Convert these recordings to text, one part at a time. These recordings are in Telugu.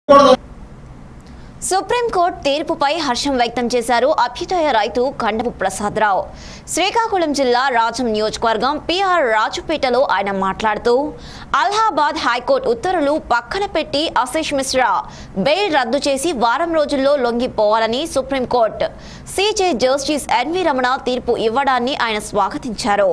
సుప్రీంకోర్టు తీర్పుపై హర్షం వ్యక్తం చేశారు అభ్యుదయ రైతు కండపు ప్రసాదరావు శ్రీకాకుళం జిల్లా రాజం నియోజకవర్గం పిఆర్ రాజుపేటలో ఆయన మాట్లాడుతూ అలహాబాద్ హైకోర్టు ఉత్తర్వులు పక్కన పెట్టి ఆశిష్ మిశ్రా బెయిల్ రద్దు చేసి వారం రోజుల్లో లొంగిపోవాలని supreme court CJ justice NV Ramana తీర్పు ఇవ్వడాన్ని ఆయన స్వాగతించారు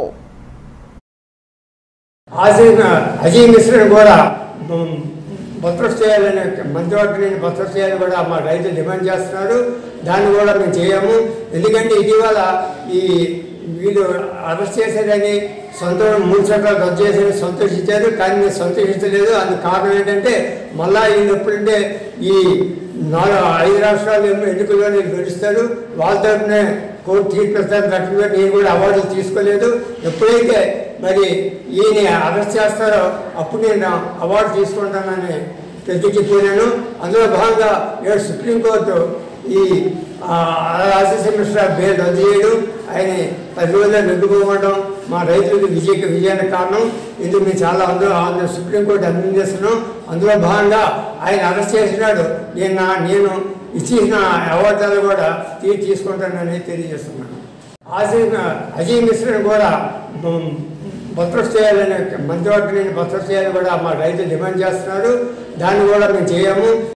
ఆజీమ్ అజీమ్ మిశ్రను కూడా మ్, భద్రత చేయాలని మంత్రివర్గని భద్రత చేయాలని కూడా మా రైతులు డిమాండ్ చేస్తున్నారు దాన్ని కూడా మేము చేయము ఎందుకంటే ఇటీవల ఈ వీళ్ళు అరెస్ట్ చేసేదని సొంత మూడు చట్టాలు రద్దు చేసేది సంతోషించారు కానీ మేము సంతోషించలేదు అందుకు కారణం ఏంటంటే మళ్ళా వీళ్ళు ఎప్పుడంటే ఈ నాలుగు ఐదు రాష్ట్రాలు ఎన్నికల్లో నేను గెలుస్తారు వాళ్ళ తరఫునే కోర్టు తీర్పు ఇస్తారు తట్టుగా నేను కూడా అవార్డులు తీసుకోలేదు ఎప్పుడైతే మరి ఈయన అరెస్ట్ చేస్తారో అప్పుడు నేను అవార్డు తీసుకుంటానని ప్రతికిపోయినాను అందులో భాగంగా నేడు సుప్రీంకోర్టు ఈ ఆశీస్ మిశ్రా బెయిల్ రద్దు చేయడం ఆయన పది రోజుల్లో నిండుకోవడం మా రైతులకు విజయ విజయానికి కారణం ఇందుకు మేము చాలా అందులో అందులో సుప్రీంకోర్టు అభినందిస్తున్నాం అందులో భాగంగా ఆయన అరెస్ట్ చేసినాడు నేను నా నేను ఇచ్చిన అవార్డులు కూడా తీర్చి తీసుకుంటానని తెలియజేస్తున్నాను ఆజీమ్ అజీమ్ మిశ్రను కూడా మ్, భద్రత చేయాలని మంత్రివర్గని భద్రత చేయాలని కూడా మా రైతులు డిమాండ్ చేస్తున్నారు దాన్ని కూడా మేము చేయము